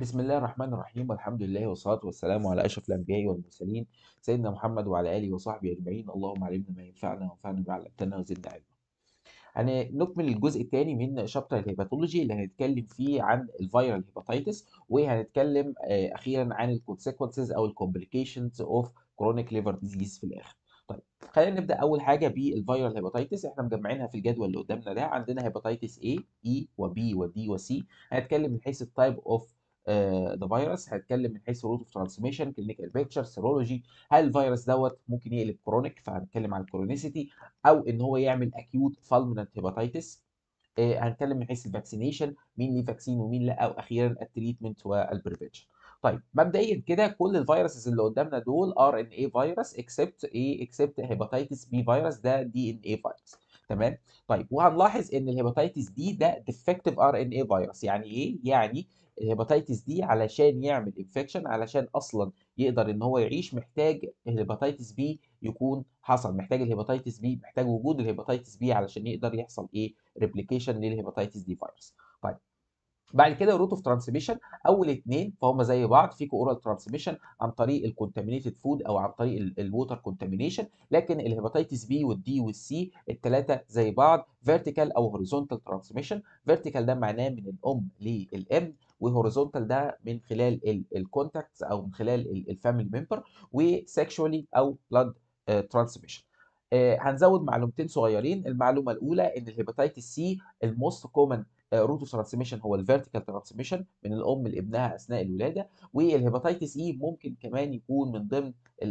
بسم الله الرحمن الرحيم والحمد لله والصلاة والسلام على أشرف الأنبياء والمرسلين سيدنا محمد وعلى آله وصحبه أجمعين اللهم علمنا ما ينفعنا وانفعنا بما علمتنا وزدنا علما. هنكمل الجزء الثاني من شابتر الهيباتولوجي اللي هنتكلم فيه عن الفيرال هيباتيتس وهنتكلم آه، أخيرا عن الكونسيكونسز أو الكومبليكيشنز أوف كرونيك ليفر ديزيز في الآخر. طيب خلينا نبدا اول حاجه بالفيرال هيباتيتس احنا مجمعينها في الجدول اللي قدامنا ده عندنا هيباتيتس A E وB وD وC هنتكلم من حيث التايب اوف ذا فيروس هنتكلم من حيث روت اوف ترانسميشن كلينيكال بيكتشر سيرولوجي هل الفيروس دوت ممكن يقلب كرونيك فهنتكلم عن الكرونيسيتي او ان هو يعمل اكيوت فالمنت هيباتيتس هنتكلم من حيث الفاكسينيشن مين ليه فاكسين ومين لا واخيرا التريتمنت والبريفنشن طيب مبدئيا كده كل الفيروسز اللي قدامنا دول ار ان اي فيروس اكسبت ايه اكسبت هيباتيتس بي فيروس ده دي ان اي فيروس تمام طيب وهنلاحظ ان الهيباتيتس دي ده ديفكتيف ار ان اي فيروس يعني ايه يعني الهيباتيتس دي علشان يعمل انفكشن علشان اصلا يقدر ان هو يعيش محتاج الهيباتيتس بي يكون حصل محتاج الهيباتيتس بي محتاج وجود الهيباتيتس بي علشان يقدر يحصل ايه ريبليكيشن للهيباتيتس دي فيروس طيب بعد كده روت اوف ترانسميشن اول اثنين فهم زي بعض فيكو اورال ترانسميشن عن طريق الكونتامينيتد فود او عن طريق الووتر كونتامينيشن لكن الهيباتيتس بي والدي والسي الثلاثه زي بعض فيرتيكال او هوريزونتال ترانسميشن فيرتيكال ده معناه من الام للام وهوريزونتال ده من خلال الكونتاكتس او من خلال الفاميلي ممبر وسكشوالي او بلاد ترانسميشن هنزود معلومتين صغيرين المعلومه الاولى ان الهيباتيتس سي الموست كومن روت اوف ترانسميشن هو الفيرتيكال ترانسميشن من الام لابنها اثناء الولاده والهيباتيتس اي ممكن كمان يكون من ضمن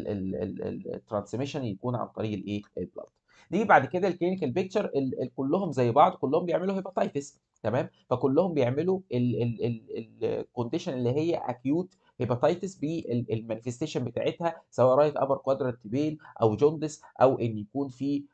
الترانسميشن يكون عن طريق الايه البلاد نيجي بعد كده الكلينيكال بيكتشر كلهم زي بعض كلهم بيعملوا هيباتيتس تمام فكلهم بيعملوا الكونديشن اللي هي اكيوت هيباتيتس بالمانيفستيشن بتاعتها سواء رايت ابر كوادرنت بين او جوندس او ان يكون في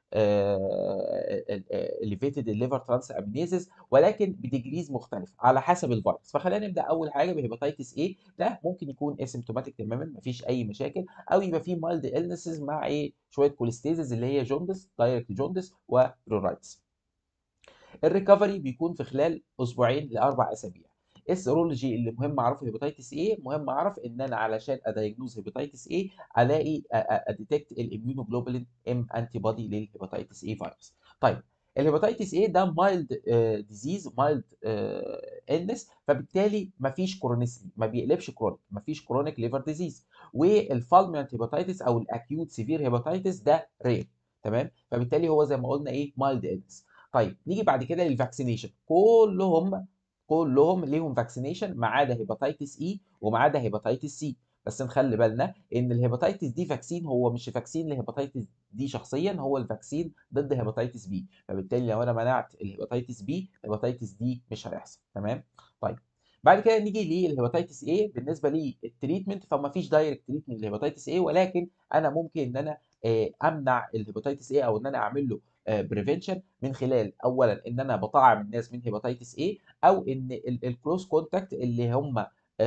اليفيتد الليفر ترانس امينيزز ولكن بديجريز مختلفه على حسب الفيروس فخلينا نبدا اول حاجه بهيباتيتس ايه ده ممكن يكون اسيمتوماتيك تماما مفيش اي مشاكل او يبقى فيه مايلد النسز مع ايه شويه كوليستيزز اللي هي جوندس دايركت جوندس وريرايتس الريكفري بيكون في خلال اسبوعين لاربع اسابيع السيرولوجي اللي مهم اعرفه هيباتيتس ايه مهم اعرف ان انا علشان ادايجنوز هيباتيتس ايه الاقي اديتكت الاميونوجلوبولين ام انتي بودي للهيباتيتس ايه فيروس طيب الهيباتيتس ايه ده مايلد ديزيز مايلد النس فبالتالي مفيش كرونيسيتي ما بيقلبش كرونيك مفيش كرونيك ليفر ديزيز والفالمنت هيباتيتس او الاكيوت سيفير هيباتيتس ده رير تمام فبالتالي هو زي ما قلنا ايه مايلد النس طيب نيجي بعد كده للفاكسينيشن كلهم كلهم ليهم فاكسينيشن ما عدا هيباتيتس اي وما عدا هيباتيتس سي بس نخلي بالنا ان الهيباتيتس دي فاكسين هو مش فاكسين لهيباتيتس دي شخصيا هو الفاكسين ضد هيباتيتس بي فبالتالي لو انا منعت الهيباتيتس بي الهيباتيتس دي مش هيحصل تمام طيب بعد كده نيجي للهيباتيتس اي بالنسبه للتريتمنت فما فيش دايركت تريتمنت للهيباتيتس اي ولكن انا ممكن ان انا امنع الهيباتيتس اي او ان انا اعمل له بريفنشن من خلال اولا ان انا بطعم الناس من هيباتيتس اي او ان الكلوز كونتاكت اللي هم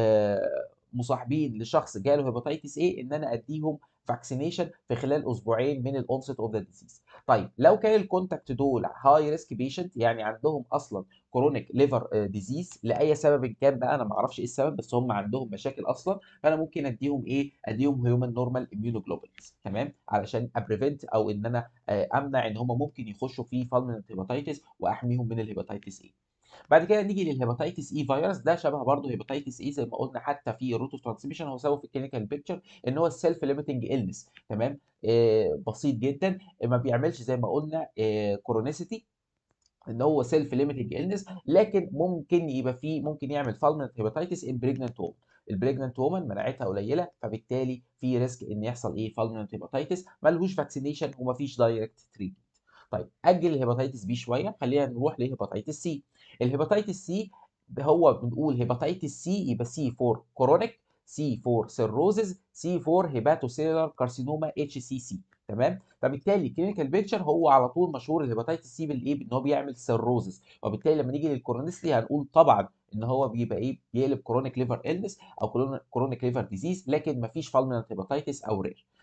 مصاحبين لشخص جاله هيباتيتس اي ان انا اديهم فاكسينيشن في خلال اسبوعين من الاونست اوف ذا ديزيز طيب لو كان الكونتاكت دول هاي ريسك بيشنت يعني عندهم اصلا كرونيك ليفر ديزيز لاي سبب كان بقى انا ما اعرفش ايه السبب بس هم عندهم مشاكل اصلا فانا ممكن اديهم ايه اديهم هيومن نورمال اميونوجلوبولينز تمام علشان ابريفنت او ان انا امنع ان هم ممكن يخشوا في فالمنت هيباتيتس واحميهم من الهيباتيتس اي بعد كده نيجي للهيباتيتس اي فيروس ده شبه برضه هيباتيتس اي زي ما قلنا حتى في الروت اوف ترانسميشن هو سبب في الكلينيكال بيكتشر ان هو السيلف ليميتنج النس تمام آه بسيط جدا ما بيعملش زي ما قلنا آه كورونيسيتي ان هو سيلف ليميتنج النس لكن ممكن يبقى فيه ممكن يعمل فالمنت هيباتيتس ان بريجننت وومن البريجننت وومن مناعتها قليله فبالتالي في ريسك ان يحصل ايه فالمنت هيباتيتس ملهوش فاكسينيشن ومفيش دايركت تريتمنت طيب اجل الهيباتيتس بي شويه خلينا نروح لهيباتيتس سي الهيباتيتس سي هو بنقول هيباتيتس سي يبقى سي فور كورونيك سي فور سيروزز سي فور هيباتوسيلر كارسينوما اتش سي سي تمام فبالتالي كلينيكال بيكتشر هو على طول مشهور الهيباتيتس سي بالايه بان هو بيعمل سيروزز وبالتالي لما نيجي للكورونيستي هنقول طبعا ان هو بيبقى ايه بيقلب كرونيك ليفر النس او كرونيك ليفر ديزيز لكن مفيش فالمنت هيباتيتس او رير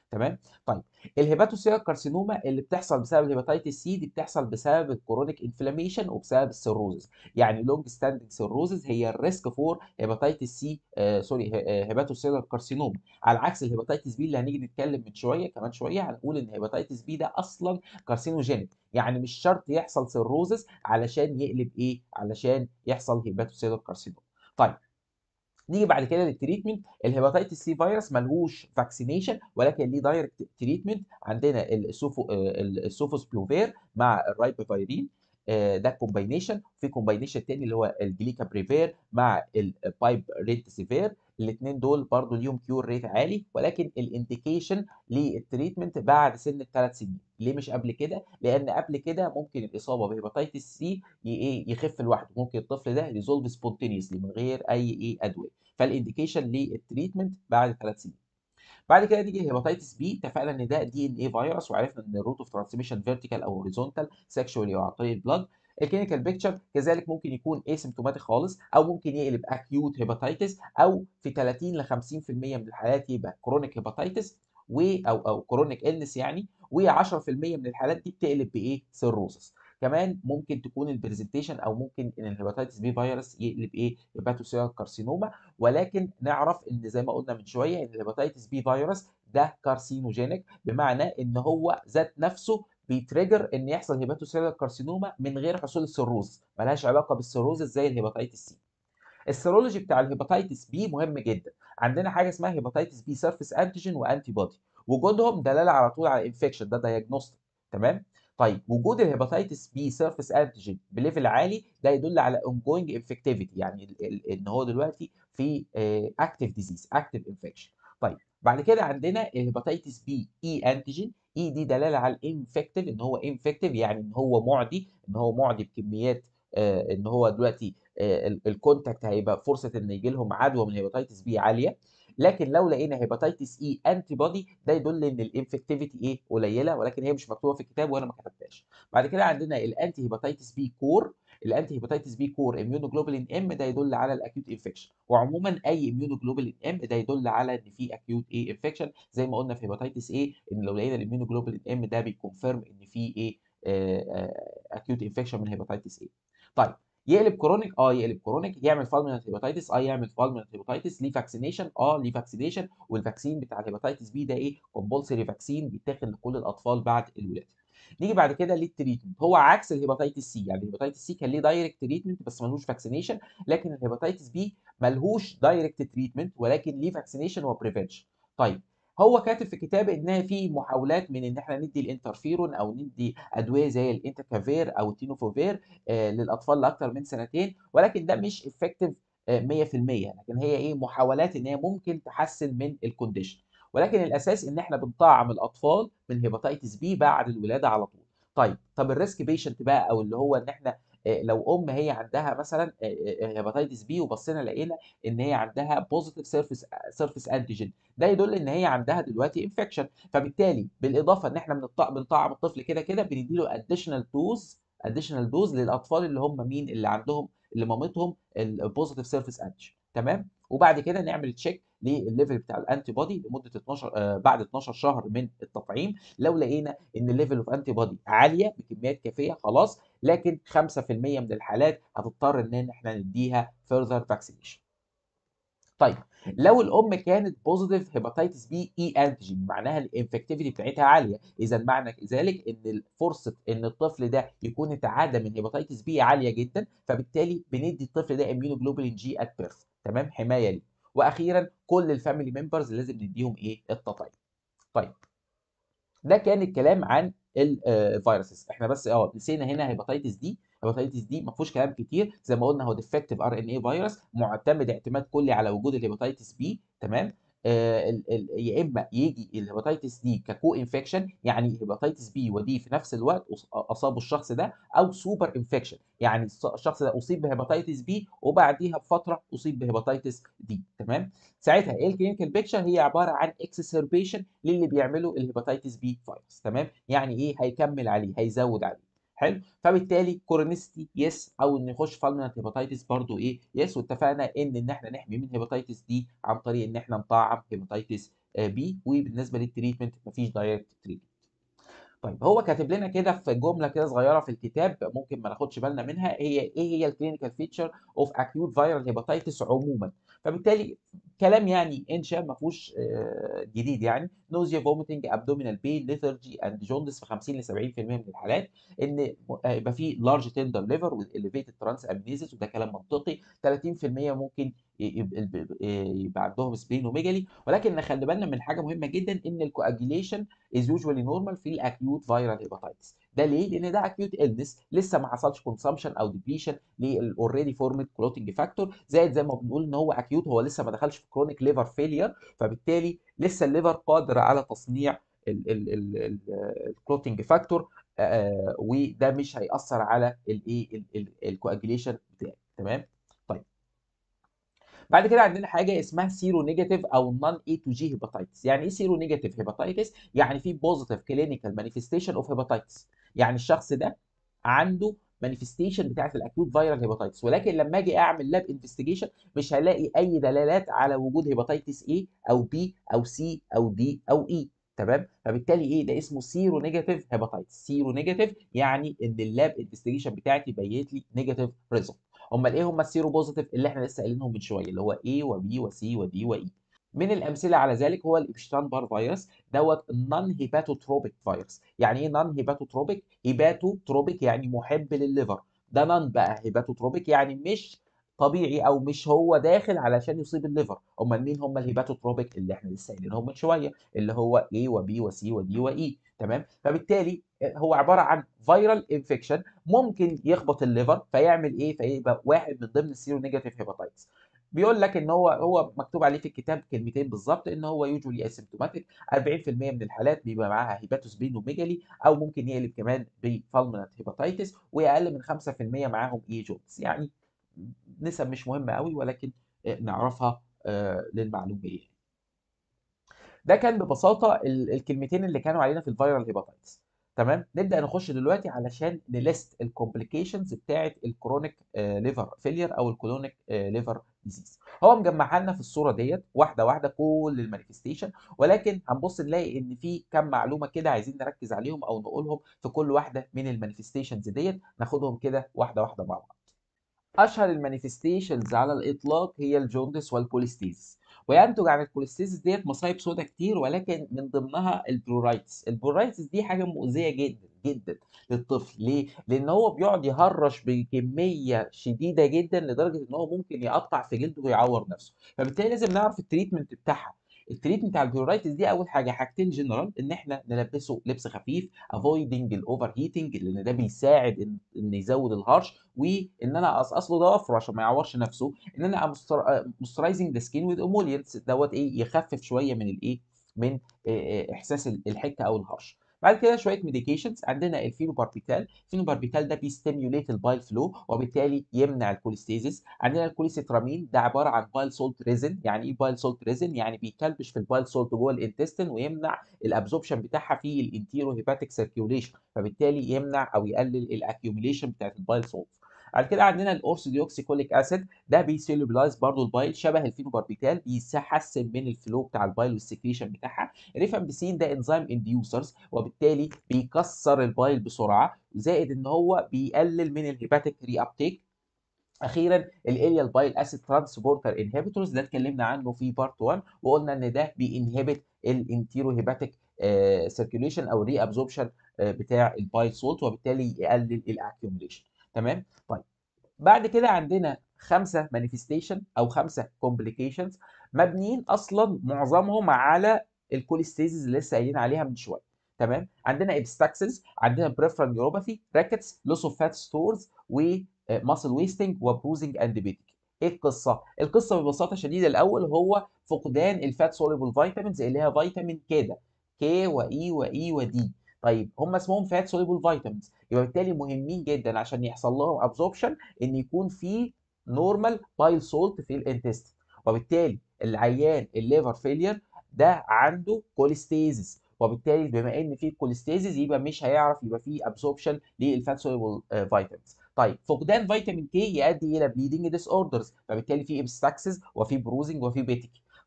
تمام طيب الهيباتوسيلر كارسينوما اللي بتحصل بسبب الهيباتيتس سي دي بتحصل بسبب الكرونيك انفلاميشن وبسبب السيروزز يعني لونج ستاندنج سيروزز هي الريسك فور هيباتيتس سي آه سوري هيباتوسيلر كارسينوما على عكس الهيباتيتس بي اللي هنيجي نتكلم من شويه كمان شويه هنقول ان الهيباتيتس بي ده اصلا كارسينوجينيك يعني مش شرط يحصل سيروزز علشان يقلب ايه علشان يحصل هيباتوسيلر كارسينوما طيب نيجي بعد كده للتريتمنت الهيباتيتس سي فيروس ملهوش فاكسينيشن ولكن ليه دايركت تريتمنت عندنا السوفو السوفوسبلوفير مع الرايبوفيرين ده كومباينيشن في كومباينيشن تاني اللي هو الجليكا بريفير مع البايب ريت سيفير الاثنين دول برضو ليهم كيور ريت عالي ولكن الانديكيشن للتريتمنت بعد سن الثلاث سنين ليه مش قبل كده لان قبل كده ممكن الاصابه بهيباتيتس سي ايه يخف لوحده ممكن الطفل ده يزولف سبونتينيوسلي من غير اي ايه ادويه فالانديكيشن للتريتمنت بعد ثلاث سنين بعد كده نيجي الهيباتيتس بي اتفقنا ان ده دي ان اي فيروس وعرفنا ان الروت اوف ترانسميشن فيرتيكال او هوريزونتال سيكشوالي عن طريق البلاد الكلينيكال بيكتشر كذلك ممكن يكون اسيمتوماتيك خالص او ممكن يقلب اكيوت هيباتيتس او في 30 ل 50% من الحالات يبقى كرونيك هيباتيتس و او او كرونيك النس يعني و10% من الحالات دي بتقلب بايه سيروسس كمان ممكن تكون البرزنتيشن او ممكن ان الهيباتيتس بي فيروس يقلب ايه هيباتوسيلر كارسينوما ولكن نعرف ان زي ما قلنا من شويه ان الهيباتيتس بي فيروس ده كارسينوجينيك بمعنى ان هو ذات نفسه بيتريجر ان يحصل هيباتوسيلر كارسينوما من غير حصول السيروز ملهاش علاقه بالسيروز زي الهيباتيتس سي السيرولوجي بتاع الهيباتيتس بي مهم جدا عندنا حاجه اسمها هيباتيتس بي سيرفيس انتيجين وانتي بودي وجودهم دلاله على طول على انفكشن ده دايجنوستيك تمام طيب وجود الهيباتيتس بي سيرفيس انتيجين بليفل عالي ده يدل على اونجوينج انفكتيفيتي يعني ان هو دلوقتي في اكتيف ديزيز اكتيف انفكشن طيب بعد كده عندنا الهيباتيتس بي اي انتيجين اي دي دلاله على الانفكتيف ان هو انفكتيف يعني ان هو معدي ان هو معدي بكميات آه ان هو دلوقتي آه الكونتاكت هيبقى فرصه ان يجي لهم عدوى من هيباتيتس بي عاليه لكن لو لقينا هيباتيتس اي انتي بودي ده يدل ان الانفكتيفيتي ايه قليله ولكن هي مش مكتوبه في الكتاب وانا ما كتبتهاش بعد كده عندنا الانتي هيباتيتس بي كور الانتي هيباتيتس بي كور اميونوجلوبولين ام ده يدل على الاكيوت انفكشن وعموما اي اميونوجلوبولين ام ده يدل على ان في اكيوت ايه انفكشن زي ما قلنا في هيباتيتس ايه ان لو لقينا الاميونوجلوبولين ام ده بيكونفيرم ان في ايه اكيوت انفكشن من هيباتيتس ايه طيب يقلب كرونيك اه يقلب كرونيك يعمل فالمنت هيباتيتس اه يعمل فالمنت هيباتيتس ليه فاكسينيشن اه ليه فاكسينيشن والفاكسين بتاع الهيباتيتس بي ده ايه كومبولسري فاكسين بيتاخد لكل الاطفال بعد الولاده نيجي بعد كده للتريتمنت هو عكس الهيباتيتس سي يعني الهيباتيتس سي كان ليه دايركت تريتمنت بس ملوش فاكسينيشن لكن الهيباتيتس بي ملهوش دايركت تريتمنت ولكن ليه فاكسينيشن وبريفنشن طيب هو كاتب في كتابه انها في محاولات من ان احنا ندي الانترفيرون او ندي ادويه زي الانتاكافير او التينوفوفير آه للاطفال لاكثر من سنتين ولكن ده مش افكتيف آه 100% لكن هي ايه محاولات ان هي ممكن تحسن من الكونديشن ولكن الاساس ان احنا بنطعم الاطفال من هيباتيتس بي بعد الولاده على طول طيب طب الريسك بيشنت بقى او اللي هو ان احنا لو ام هي عندها مثلا هيباتيتس بي وبصينا لقينا ان هي عندها بوزيتيف سيرفيس سيرفيس انتيجين ده يدل ان هي عندها دلوقتي انفكشن فبالتالي بالاضافه ان احنا بنطعم الطفل كده كده بندي له اديشنال دوز اديشنال دوز للاطفال اللي هم مين اللي عندهم اللي مامتهم البوزيتيف سيرفيس انتيجين تمام وبعد كده نعمل تشيك للليفل بتاع الانتي بودي لمده 12 آه بعد 12 شهر من التطعيم لو لقينا ان الليفل اوف انتي بودي عاليه بكميات كافيه خلاص لكن 5% من الحالات هتضطر ان احنا نديها فيرذر فاكسينيشن طيب لو الام كانت بوزيتيف هيباتيتس بي اي انتيجين معناها الانفكتيفيتي بتاعتها عاليه اذا معنى ذلك ان فرصه ان الطفل ده يكون اتعادى من هيباتيتس بي عاليه جدا فبالتالي بندي الطفل ده اميونوجلوبولين جي ات بيرث تمام حمايه ليه واخيرا كل الفاميلي ممبرز لازم نديهم ايه التطعيم طيب ده كان الكلام عن الفيروسز احنا بس اه نسينا هنا هيباتيتس دي هيباتيتس دي ما فيهوش كلام كتير زي ما قلنا هو ديفكتيف ار ان اي فيروس معتمد اعتماد كلي على وجود الهيباتيتس بي تمام آه ال ال يا اما يجي الهيباتيتس دي ككو انفكشن يعني هيباتيتس بي ودي في نفس الوقت اصابه الشخص ده او سوبر انفكشن يعني الشخص ده اصيب بهيباتيتس بي وبعديها بفتره اصيب بهيباتيتس دي تمام ساعتها ايه الكلينيكال بيكتشر هي عباره عن اكسسربيشن للي بيعمله الهيباتيتس بي فيروس تمام يعني ايه هيكمل عليه هيزود عليه حلو فبالتالي كورونيستي يس او ان يخش فالمنت هيباتيتس برضو ايه يس واتفقنا ان ان احنا نحمي من هيباتيتس دي عن طريق ان احنا نطعم هيباتيتس بي وبالنسبه للتريتمنت مفيش دايركت تريتمنت طيب هو كاتب لنا كده في جمله كده صغيره في الكتاب ممكن ما ناخدش بالنا منها هي ايه هي الكلينيكال فيتشر اوف اكيوت فايرال هيباتيتس عموما فبالتالي كلام يعني انشا ما فيهوش جديد يعني نوزيا فوميتنج ابدومينال بين ليثرجي اند جوندس في 50 ل 70% من الحالات ان يبقى في لارج تندر ليفر وذ اليفيتد ترانس امنيزيس وده كلام منطقي 30% ممكن يبقى عندهم سبلينوميجالي ولكن نخلي بالنا من حاجه مهمه جدا ان الكواجيليشن از يوجوالي نورمال في الاكيوت فايرال هيباتيتس ده ليه؟ لان ده اكيوت النس لسه ما حصلش كونسامشن او ديبليشن للاوريدي فورمد كلوتنج فاكتور زائد زي ما بنقول ان هو اكيوت هو لسه ما دخلش في كرونيك ليفر فيلير فبالتالي لسه الليفر قادر على تصنيع الكلوتنج فاكتور وده مش هيأثر على الايه الكواجيليشن بتاعي تمام؟ طيب بعد كده عندنا حاجه اسمها سيرو نيجاتيف او نون اي تو جي هيباتيتس يعني ايه سيرو نيجاتيف هيباتيتس يعني في بوزيتيف كلينيكال مانيفستيشن اوف هيباتيتس يعني الشخص ده عنده مانيفستيشن بتاعت الاكيوت فايرال هيباتيتس ولكن لما اجي اعمل لاب انفستيجيشن مش هلاقي اي دلالات على وجود هيباتيتس A او B او C او D او E تمام فبالتالي ايه ده اسمه سيرو نيجاتيف هيباتيتس سيرو نيجاتيف يعني ان اللاب انفستيجيشن بتاعتي بيت لي نيجاتيف ريزلت امال ايه هم السيرو بوزيتيف اللي احنا لسه قايلينهم من شويه اللي هو A وB وC وD وE من الامثله على ذلك هو الابشتان بار فيروس دوت نون هيباتوتروبيك فيروس يعني ايه نون هيباتوتروبيك هيباتوتروبيك يعني محب للليفر ده نون بقى هيباتوتروبيك يعني مش طبيعي او مش هو داخل علشان يصيب الليفر امال مين هم الهيباتوتروبيك اللي احنا لسه قايلينهم من شويه اللي هو A وB وC وD وE تمام فبالتالي هو عباره عن فيرال انفكشن ممكن يخبط الليفر فيعمل ايه فيبقى واحد من ضمن السيرو نيجاتيف هيباتيتس بيقول لك ان هو هو مكتوب عليه في الكتاب كلمتين بالظبط ان هو يوجولي اسيمتوماتيك 40% من الحالات بيبقى معاها هيباتوسبينوميجالي او ممكن يقلب كمان بفالمنت هيباتيتس واقل من 5% معاهم اي جونز يعني نسب مش مهمه قوي ولكن نعرفها للمعلوميه ده كان ببساطه الكلمتين اللي كانوا علينا في الفيرال هيباتيتس تمام نبدا نخش دلوقتي علشان نليست الكومبليكيشنز بتاعه الكرونيك ليفر فيلير او الكرونيك ليفر ديزيز هو مجمعها لنا في الصوره ديت واحده واحده كل المانيفستيشن ولكن هنبص نلاقي ان في كام معلومه كده عايزين نركز عليهم او نقولهم في كل واحده من المانيفستيشنز ديت ناخدهم كده واحده واحده مع بعض اشهر المانيفستيشنز على الاطلاق هي الجوندس والكوليستيز وينتج عن الكوليستيز ديت مصايب سودا كتير ولكن من ضمنها البرورايتس البرورايتس دي حاجه مؤذيه جدا جدا للطفل ليه لان هو بيقعد يهرش بكميه شديده جدا لدرجه ان هو ممكن يقطع في جلده ويعور نفسه فبالتالي لازم نعرف التريتمنت بتاعها التريتمنت بتاع البيورايتس دي اول حاجه حاجتين جنرال ان احنا نلبسه لبس خفيف افويدنج الاوفر هيتنج لان ده بيساعد ان, إن يزود الهرش وان انا اقصقص له ضوافره عشان ما يعورش نفسه ان انا مسترايزنج ذا سكين وذ امولينتس دوت ايه يخفف شويه من الايه من احساس الحكه او الهرش بعد كده شويه ميديكيشنز عندنا الفينوباربيتال الفينوباربيتال ده بيستيميوليت البايل فلو وبالتالي يمنع الكوليستيزيس عندنا الكوليسترامين ده عباره عن بايل سولت ريزن يعني ايه بايل سولت ريزن يعني بيكلبش في البايل سولت جوه الانتستين ويمنع الابزوربشن بتاعها في الانتيرو هيباتيك سيركيوليشن فبالتالي يمنع او يقلل الاكيوميليشن بتاعت البايل سولت بعد كده عندنا الاورثوديوكسيكوليك اسيد ده بيسيلوبلايز برضو البايل شبه الفينوباربيتال بيحسن من الفلو بتاع البايل والسكريشن بتاعها الريفامبيسين ده انزيم انديوسرز وبالتالي بيكسر البايل بسرعه زائد ان هو بيقلل من الهيباتيك ري ابتيك اخيرا الاليال بايل اسيد ترانسبورتر انهبيتورز ده اتكلمنا عنه في بارت 1 وقلنا ان ده بينهبت الانتيرو هيباتيك سيركيوليشن او ري ابزوربشن بتاع البايل سولت وبالتالي يقلل الاكيوميليشن تمام طيب بعد كده عندنا خمسه مانيفستيشن او خمسه كومبليكيشنز مبنيين اصلا معظمهم على الكوليستيزز اللي لسه قايلين عليها من شويه تمام عندنا ابستاكسز عندنا بريفرال نيوروباثي راكتس لوس اوف فات ستورز وماسل ويستنج وبروزنج اند بيتك ايه القصه القصه ببساطه شديده الاول هو فقدان الفات سوليبل فيتامينز اللي هي فيتامين كي ده كي واي واي ودي طيب هم اسمهم فات سوليبل فيتامينز يبقى بالتالي مهمين جدا عشان يحصل لهم ابزوربشن ان يكون في نورمال بايل سولت في الانتستين وبالتالي العيان الليفر فيلير ده عنده كوليستيزيس وبالتالي بما ان في كوليستيزيس يبقى مش هيعرف يبقى في ابزوربشن للفات سوليبل فيتامينز طيب فقدان فيتامين كي يؤدي الى بليدنج ديس اوردرز فبالتالي في ابستاكسز وفي بروزنج وفي بيتك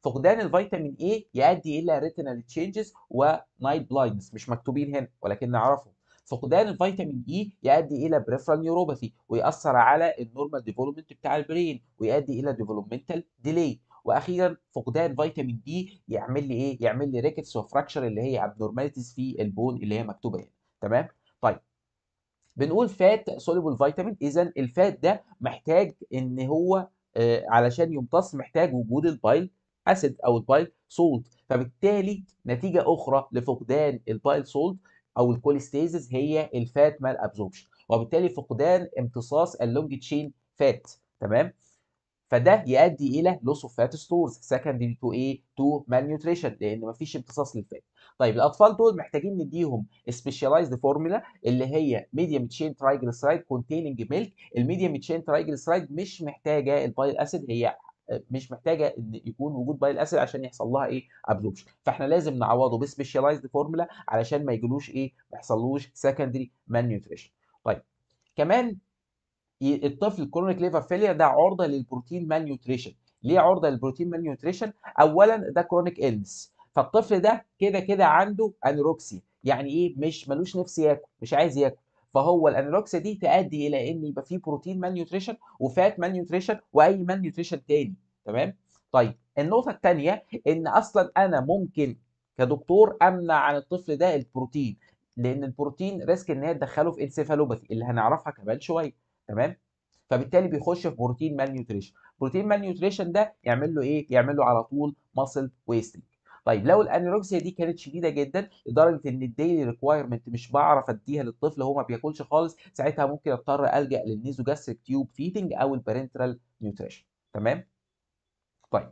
فقدان الفيتامين A يؤدي الى ريتينال تشينجز ونايت بلايندنس مش مكتوبين هنا ولكن نعرفهم فقدان الفيتامين اي يؤدي الى بريفرال نيوروباثي ويأثر على النورمال ديفلوبمنت بتاع البرين ويؤدي الى ديفلوبمنتال ديلي واخيرا فقدان فيتامين دي يعمل لي ايه يعمل لي ريكتس وفراكشر اللي هي ابنورماليتيز في البون اللي هي مكتوبه هنا تمام طيب بنقول فات سوليبل فيتامين اذا الفات ده محتاج ان هو آه علشان يمتص محتاج وجود البايل اسيد او البايل سولت فبالتالي نتيجه اخرى لفقدان البايل سولت او الكوليستيزز هي الفات مال ابزوربشن وبالتالي فقدان امتصاص اللونج تشين فات تمام فده يؤدي الى لوس اوف فات ستورز سكندري تو ايه تو مال نيوتريشن لان مفيش امتصاص للفات طيب الاطفال دول محتاجين نديهم سبيشاليزد فورمولا اللي هي ميديوم تشين ترايجليسرايد كونتيننج ميلك الميديوم تشين ترايجليسرايد مش محتاجه البايل اسيد هي مش محتاجه ان يكون وجود بايل اسيد عشان يحصل لها ايه ابزوربشن فاحنا لازم نعوضه بسبيشاليزد فورمولا علشان ما يجيلوش ايه ما يحصلوش سكندري مان نيوتريشن طيب كمان الطفل الكرونيك ليفر فيلير ده عرضه للبروتين مان نيوتريشن ليه عرضه للبروتين مان نيوتريشن اولا ده كرونيك إلنس فالطفل ده كده كده عنده انيروكسي يعني ايه مش ملوش نفس ياكل مش عايز ياكل فهو الانيروكسيا دي تؤدي الى ان يبقى فيه بروتين مان نيوتريشن وفات مان نيوتريشن واي مان نيوتريشن تاني تمام طيب النقطه الثانيه ان اصلا انا ممكن كدكتور امنع عن الطفل ده البروتين لان البروتين ريسك ان هي تدخله في انسيفالوباثي اللي هنعرفها كمان شويه تمام فبالتالي بيخش في بروتين مال نيوتريشن بروتين مال نيوتريشن ده يعمل له ايه يعمل له على طول ماسل ويستنج طيب لو الانيروكسيا دي كانت شديده جدا لدرجه ان الديلي ريكوايرمنت مش بعرف اديها للطفل هو ما بياكلش خالص ساعتها ممكن اضطر الجا للنيزو جاستريك تيوب فيدنج او البارنترال نيوتريشن تمام طيب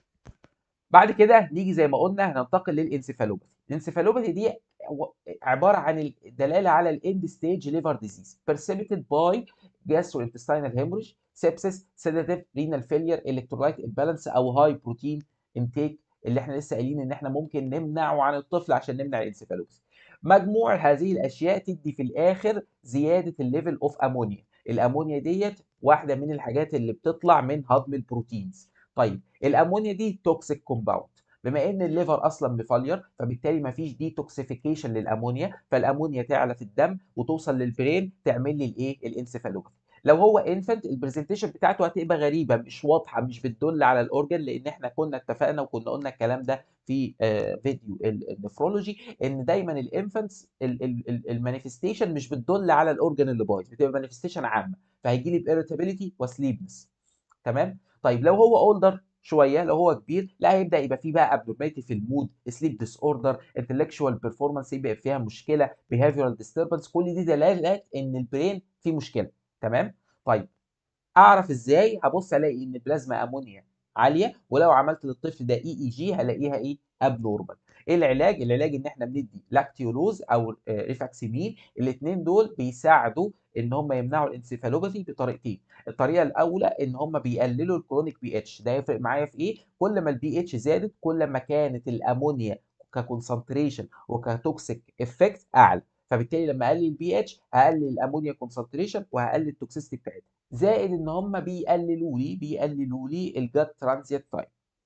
بعد كده نيجي زي ما قلنا هننتقل للانسيفالوباثي الانسيفالوباثي دي عباره عن الدلاله على الاند ستيج ليفر ديزيز perceived باي gastrointestinal hemorrhage sepsis sedative renal failure electrolyte imbalance او هاي بروتين انتيك اللي احنا لسه قايلين ان احنا ممكن نمنعه عن الطفل عشان نمنع الانسيفالوباثي مجموع هذه الاشياء تدي في الاخر زياده الليفل اوف امونيا الامونيا ديت واحده من الحاجات اللي بتطلع من هضم البروتينز طيب الامونيا دي توكسيك كومباوند بما ان الليفر اصلا مفلير فبالتالي مفيش ديتوكسيفيكيشن للامونيا فالامونيا تعلى في الدم وتوصل للبرين تعمل لي الايه الانسيفالوباثي لو هو انفنت البرزنتيشن بتاعته هتبقى غريبه مش واضحه مش بتدل على الاورجن لان احنا كنا اتفقنا وكنا قلنا الكلام ده في آه فيديو النفرولوجي ان دايما الانفنتس المانيفستيشن مش بتدل على الاورجن اللي بايظ بتبقى مانيفستيشن عامه فهيجي لي باريتابيليتي وسليبنس تمام طيب لو هو اولدر شويه لو هو كبير لا هيبدا يبقى فيه بقى ابنورماليتي في المود سليب ديس اوردر انتلكشوال بيرفورمانس يبقى فيها مشكله بيهافيرال ديستربنس كل دي دلالات ان البرين فيه مشكله تمام طيب اعرف ازاي هبص الاقي ان البلازما امونيا عاليه ولو عملت للطفل ده اي اي جي هلاقيها ايه ابنورمال ايه العلاج العلاج ان احنا بندي لاكتيولوز او ريفاكسيمين الاثنين دول بيساعدوا ان هم يمنعوا الانسيفالوباثي بطريقتين الطريقه الاولى ان هم بيقللوا الكرونيك بي اتش ده يفرق معايا في ايه كل ما البي اتش زادت كل ما كانت الامونيا ككونسنتريشن وكتوكسيك افكت اعلى فبالتالي لما اقلل البي اتش هقلل الامونيا كونسنتريشن وهقلل التوكسيستي بتاعتها زائد ان هم بيقللوا لي بيقللوا لي الجات ترانزيت تايم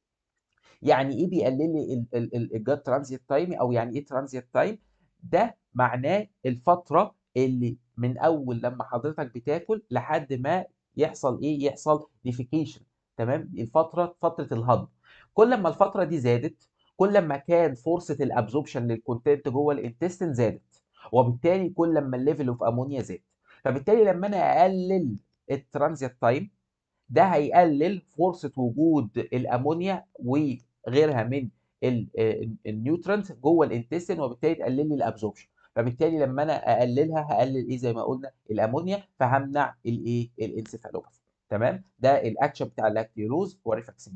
يعني ايه بيقلل لي الجات ترانزيت تايم او يعني ايه ترانزيت تايم ده معناه الفتره اللي من اول لما حضرتك بتاكل لحد ما يحصل ايه يحصل ديفيكيشن تمام الفتره فتره الهضم كل ما الفتره دي زادت كل ما كان فرصه الابزوربشن للكونتنت جوه الانتستين زادت وبالتالي كل ما الليفل اوف امونيا زاد فبالتالي لما انا اقلل الترانزيت تايم ده هيقلل فرصه وجود الامونيا وغيرها من النيوترنت جوه الانتستين وبالتالي تقلل لي الابزوربشن فبالتالي لما انا اقللها هقلل ايه زي ما قلنا الامونيا فهمنع الايه الانسيفالوباثي تمام ده الاكشن بتاع اللاكتيروز والريفاكسين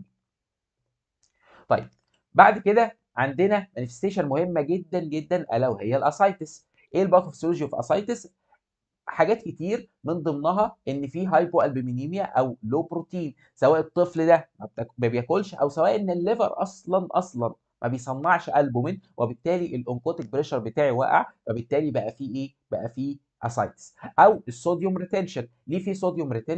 طيب بعد كده عندنا مانيفستيشن مهمه جدا جدا الا وهي الاسايتس ايه الباثوفيسيولوجي اوف اسايتس حاجات كتير من ضمنها ان في هايبو البومينيميا او لو بروتين سواء الطفل ده ما بياكلش او سواء ان الليفر اصلا اصلا ما بيصنعش البومين وبالتالي الانكوتيك بريشر بتاعي وقع فبالتالي بقى فيه ايه بقى فيه اسايتس او الصوديوم ريتنشن ليه في صوديوم ريتنشن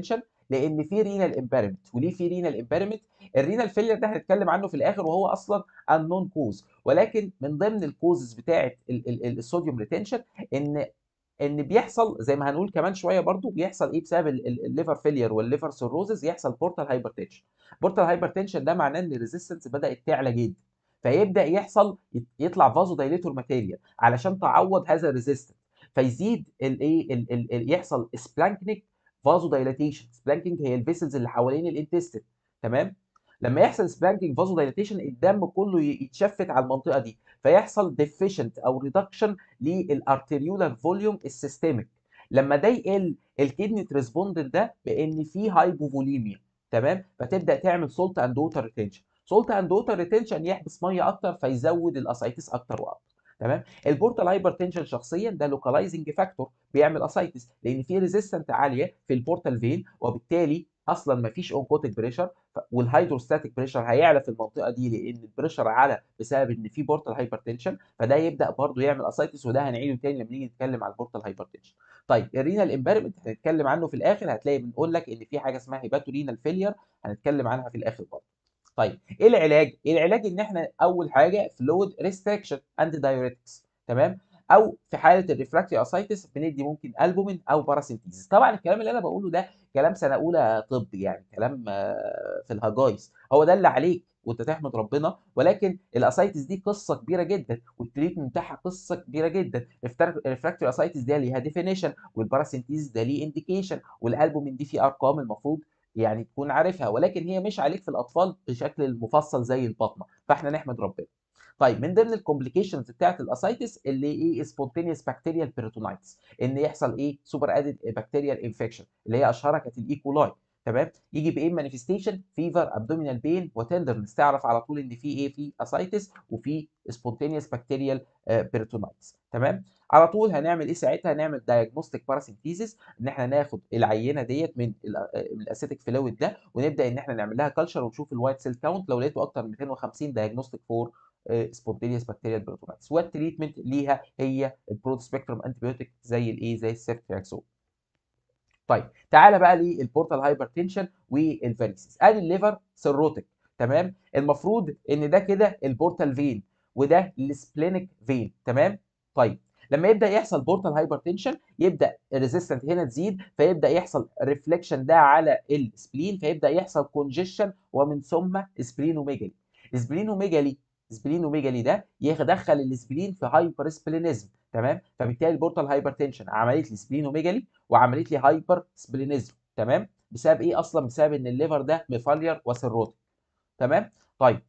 لان في رينال امبيرمنت وليه في رينال امبيرمنت الرينال فيلير ده هنتكلم عنه في الاخر وهو اصلا النون كوز ولكن من ضمن الكوزز بتاعه الصوديوم ريتنشن ان ان بيحصل زي ما هنقول كمان شويه برضو بيحصل ايه بسبب الليفر فيلير والليفر سيروزز يحصل بورتال هايبرتنشن بورتال هايبرتنشن ده معناه ان الريزيستنس بدات تعلى جدا فيبدا يحصل يطلع فازو دايليتور ماتيريال علشان تعوض هذا الريزيستنس فيزيد الايه يحصل سبلانكنيك فازو دايليتيشن سبلانكينج هي الفيسلز اللي حوالين الانتستين تمام لما يحصل سبلانكينج فازو دايليتيشن الدم كله يتشفت على المنطقه دي فيحصل ديفيشنت او ريدكشن للارتريولار فوليوم السيستميك لما ده يقل الكدني تريسبوند ده بان في هايبوفوليميا تمام فتبدا تعمل سولت اند ووتر ريتنشن سولت اند ووتر ريتنشن يحبس ميه اكتر فيزود الاسايتس اكتر واكتر تمام البورتال هايبرتنشن شخصيا ده لوكالايزنج فاكتور بيعمل اسايتس لان في ريزيستنت عاليه في البورتال فين وبالتالي اصلا ما فيش اونكوتيك بريشر والهيدروستاتيك بريشر هيعلى في المنطقه دي لان البريشر عالى بسبب ان في بورتال هايبرتنشن فده يبدا برضه يعمل اسايتس وده هنعيده تاني لما نيجي نتكلم على البورتال هايبرتنشن طيب الرينال امبيرمنت هنتكلم عنه في الاخر هتلاقي بنقول لك ان في حاجه اسمها هيباتو رينال فيلير هنتكلم عنها في الاخر برضه طيب ايه العلاج العلاج ان احنا اول حاجه فلويد ريستريكشن اند دايوريتكس تمام او في حاله الريفراكتري اسايتس بندي ممكن البومين او باراسينتيز طبعا الكلام اللي انا بقوله ده كلام سنه اولى طب يعني كلام في الهجايز هو ده اللي عليك وانت تحمد ربنا ولكن الاسايتس دي قصه كبيره جدا والتريتمنت بتاعها قصه كبيره جدا الريفراكتري اسايتس ده ليها ديفينيشن والباراسينتيز ده ليه انديكيشن والالبومين دي فيه ارقام المفروض يعني تكون عارفها ولكن هي مش عليك في الاطفال بشكل مفصل زي البطنه فاحنا نحمد ربنا طيب من ضمن الكومبليكيشنز بتاعت الاسايتس اللي ايه سبونتينيوس بكتيريال بيريتونايتس ان يحصل ايه سوبر ادد بكتيريال انفكشن اللي هي اشهرها كانت الايكولاي تمام يجي بايه مانيفستيشن فيفر ابدومينال بين وتندرنس تعرف على طول ان في ايه في اسايتس وفي سبونتينيوس بكتيريال بيريتونايتس تمام على طول هنعمل ايه ساعتها هنعمل دايجنوستيك باراسينتيزيس ان احنا ناخد العينه ديت من الاسيتيك فلويد ده ونبدا ان احنا نعمل لها كلشر ونشوف الوايت سيل كاونت لو لقيته اكتر من 250 دايجنوستيك فور سبونتينيوس بكتيريال بيريتونايتس والتريتمنت ليها هي البرود سبيكترم انتيبيوتيك زي الايه زي السيفترياكسون طيب تعالى بقى للبورتال هايبرتنشن والفاريسيس ادي الليفر سيروتيك تمام المفروض ان ده كده البورتال فين وده السبلينيك فين تمام طيب لما يبدا يحصل بورتال هايبرتنشن يبدا الريزيستنت هنا تزيد فيبدا يحصل ريفليكشن ده على السبلين فيبدا يحصل كونجيشن ومن ثم سبلينوميجالي السبلينوميجالي سبلينوميجالي ده يدخل السبلين في هايبر سبلينيزم تمام فبالتالي البورتال هايبرتنشن عملت لي سبلينوميجالي وعملت لي هايبر سبلينيزم تمام بسبب ايه اصلا بسبب ان الليفر ده مفلير وسيروتيك تمام طيب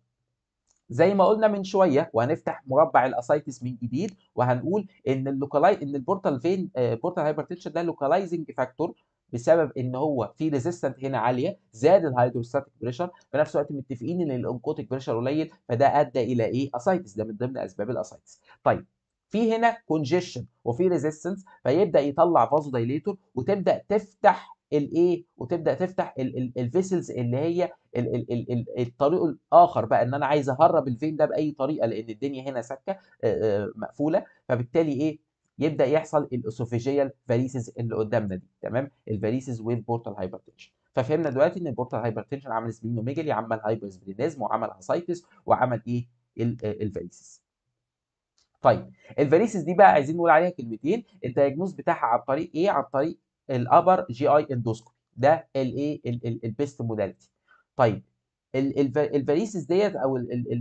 زي ما قلنا من شويه وهنفتح مربع الاسايتس من جديد وهنقول ان اللوكالاي ان البورتال فين بورتال هايبرتنشن ده لوكالايزنج فاكتور بسبب ان هو في ريزيستنت هنا عاليه زاد الهيدروستاتيك بريشر في نفس الوقت متفقين ان الانكوتيك بريشر قليل فده ادى الى ايه اسايتس ده من ضمن اسباب الاسايتس طيب في هنا كونجيشن وفي ريزيستنس فيبدا يطلع فازو دايليتور وتبدا تفتح الايه وتبدا تفتح الفيسلز اللي هي ال ال ال ال الطريق الاخر بقى ان انا عايز اهرب الفين ده باي طريقه لان الدنيا هنا سكه مقفوله فبالتالي ايه يبدا يحصل الاسوفيجيال فاريسز اللي قدامنا دي تمام الفاريسز ويز بورتال هايبرتنشن ففهمنا دلوقتي ان البورتال هايبرتنشن عمل سبلينوميجالي عمل هايبر سبلينيزم وعمل اسايتس وعمل ايه الفاريسز طيب الفاريسز دي بقى عايزين نقول عليها كلمتين الدايجنوز بتاعها عن طريق ايه عن طريق الابر جي اي اندوسكوبي ده الايه البيست موداليتي طيب الفاريسز ديت او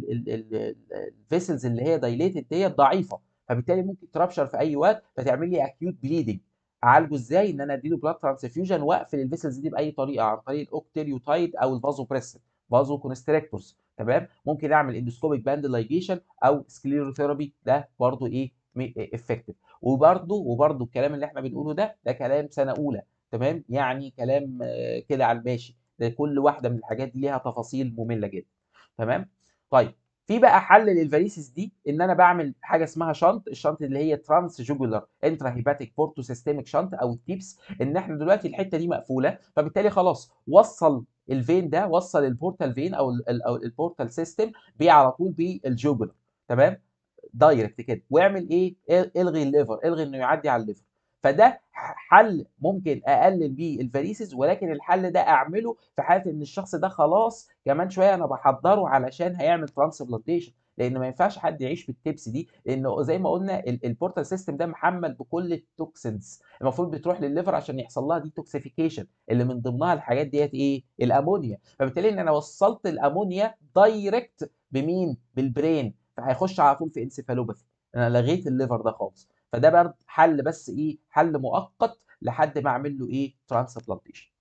الفيسلز اللي هي دايليتد ديت ضعيفه فبالتالي ممكن ترابشر في اي وقت فتعمل لي اكيوت بليدنج اعالجه ازاي ان انا اديله بلاد ترانسفيوجن واقفل الفيسلز دي باي طريقه عن طريق الاوكتيريوتايد او الفازو بريسن فازو كونستريكتورز تمام ممكن اعمل اندوسكوبيك باند لايجيشن او سكليروثيرابي ده برضو ايه افكتيف وبرضو وبرضو الكلام اللي احنا بنقوله ده ده كلام سنه اولى تمام يعني كلام كده على الماشي ده كل واحده من الحاجات دي ليها تفاصيل ممله جدا تمام طيب في بقى حل للفاريسيس دي ان انا بعمل حاجه اسمها شنط الشنط اللي هي ترانس جوجولار انترا هيباتيك بورتو سيستميك شنط او التيبس ان احنا دلوقتي الحته دي مقفوله فبالتالي خلاص وصل الفين ده وصل البورتال فين او ال او البورتال سيستم بيه على طول بالجوجولار تمام دايركت كده واعمل ايه الغي الليفر الغي انه يعدي على الليفر فده حل ممكن اقلل بيه الفاريسز ولكن الحل ده اعمله في حاله ان الشخص ده خلاص كمان شويه انا بحضره علشان هيعمل ترانسبلانتيشن لان ما ينفعش حد يعيش بالتبس دي لانه زي ما قلنا البورتال سيستم ده محمل بكل التوكسينز المفروض بتروح للليفر عشان يحصل لها ديتوكسيفيكيشن اللي من ضمنها الحاجات ديت ايه الامونيا فبالتالي ان انا وصلت الامونيا دايركت بمين بالبرين فهيخش على طول في انسيفالوباثي انا لغيت الليفر ده خالص فده برضه حل بس ايه حل مؤقت لحد ما اعمل له ايه ترانسبلانتيشن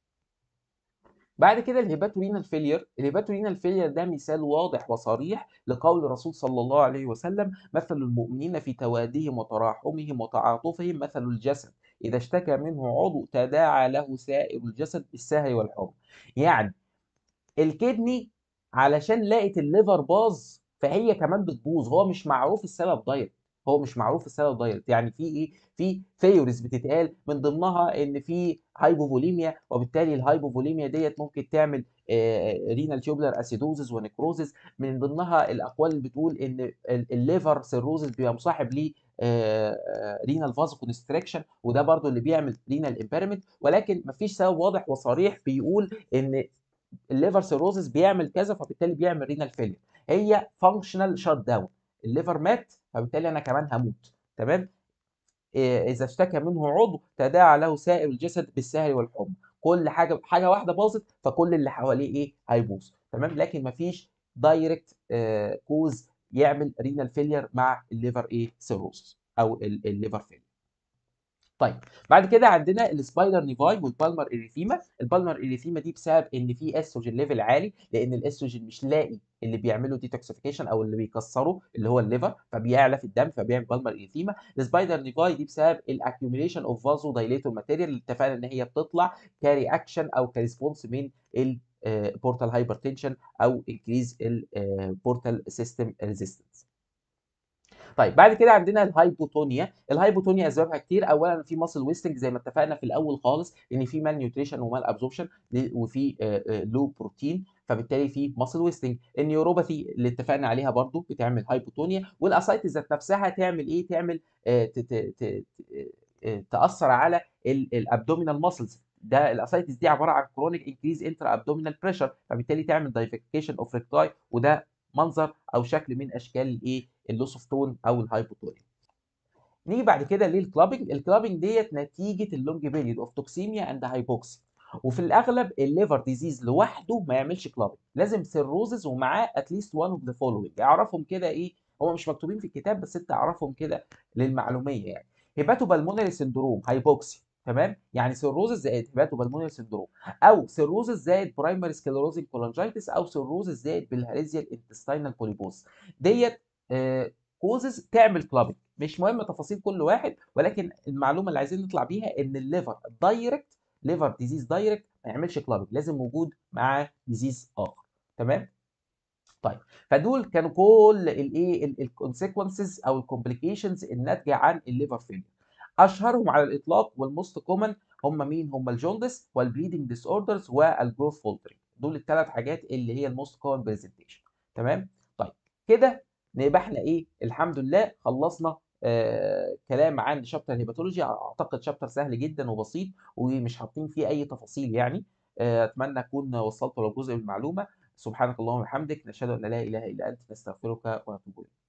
بعد كده الهيباتورينال فيلير الهيباتورينال فيلير ده مثال واضح وصريح لقول الرسول صلى الله عليه وسلم مثل المؤمنين في توادهم وتراحمهم وتعاطفهم مثل الجسد إذا اشتكى منه عضو تداعى له سائر الجسد بالسهر والحمى يعني الكدني علشان لقت الليفر باظ فهي كمان بتبوظ هو مش معروف السبب دايركت هو مش معروف السبب دايركت يعني في ايه في ثيوريز بتتقال من ضمنها ان في هايبوفوليميا وبالتالي الهايبوفوليميا ديت ممكن تعمل رينال تيوبلر اسيدوزز ونكروزز من ضمنها الاقوال اللي بتقول ان الليفر سيروزز بيبقى مصاحب ليه رينال فازو كونستريكشن وده برضو اللي بيعمل رينال امبيرمنت ولكن مفيش سبب واضح وصريح بيقول ان الليفر سيروزز بيعمل كذا فبالتالي بيعمل رينال فيلير هي فانكشنال شات داون الليفر مات فبالتالي انا كمان هموت تمام اذا اشتكى منه عضو تداعى له سائر الجسد بالسهر والحمى كل حاجه حاجه واحده باظت فكل اللي حواليه ايه هيبوظ تمام لكن مفيش دايركت كوز يعمل رينال فيلير مع الليفر ايه سيروسس او الليفر فيلير طيب بعد كده عندنا السبايدر نيفاي والبالمر اريثيما البالمر اريثيما دي بسبب ان في استروجين ليفل عالي لان الاستروجين مش لاقي اللي بيعمله ديتوكسيفيكيشن او اللي بيكسره اللي هو الليفر فبيعلى في الدم فبيعمل بالمر اريثيما السبايدر نيفاي دي بسبب الاكيوميليشن اوف فازو دايليتور ماتيريال اللي اتفقنا ان هي بتطلع كاري اكشن او كريسبونس من البورتال هايبرتنشن او انكريز البورتال سيستم ريزيستنس طيب بعد كده عندنا الهايبوتونيا الهايبوتونيا اسبابها كتير اولا في ماسل ويستنج زي ما اتفقنا في الاول خالص ان في مال نيوتريشن ومال ابزوربشن وفي لو بروتين فبالتالي في ماسل ويستنج النيوروباثي اللي اتفقنا عليها برضو بتعمل هايبوتونيا والاسايتس ذات نفسها تعمل ايه تعمل تاثر على الابدومينال ماسلز ده الاسايتس دي عباره عن كرونيك انكريز انترا ابدومينال بريشر فبالتالي تعمل دايفيكيشن اوف ريكتاي وده منظر او شكل من اشكال الايه اللوس اوف تون او الهايبوتونيا نيجي بعد كده للكلابنج الكلابنج ديت نتيجه اللونج بيريد اوف توكسيميا اند هايبوكسي وفي الاغلب الليفر ديزيز لوحده ما يعملش كلابنج لازم سيروزز ومعاه اتليست وان اوف ذا فولوينج اعرفهم كده ايه هم مش مكتوبين في الكتاب بس انت اعرفهم كده للمعلوميه يعني هيباتو بالمونري سندروم هايبوكسي تمام يعني سيروزس زائد هيباتو بالمونري سندروم او سيروزس زائد برايمري سكليروزنج كولانجايتس او سيروزس زائد بالهاريزيا الانتستينال بوليبوس ديت كوزز تعمل كلابنج مش مهم تفاصيل كل واحد ولكن المعلومه اللي عايزين نطلع بيها ان الليفر دايركت ليفر ديزيز دايركت ما يعملش كلابنج لازم وجود معاه ديزيز اخر تمام طيب فدول كانوا كل الايه الكونسيكونسز او الكومبليكيشنز الناتجه عن الليفر فيلير اشهرهم على الاطلاق والموست كومن هم مين هم الجوندس والبليدنج ديس اوردرز والجروث فولترنج دول الثلاث حاجات اللي هي الموست كومن برزنتيشن تمام طيب كده نبقى احنا ايه الحمد لله خلصنا آه كلام عن شابتر الهيباتولوجي اعتقد شابتر سهل جدا وبسيط ومش حاطين فيه اي تفاصيل يعني آه اتمنى اكون وصلت لو جزء من المعلومه سبحانك اللهم وبحمدك نشهد ان لا اله الا انت نستغفرك ونتوب اليك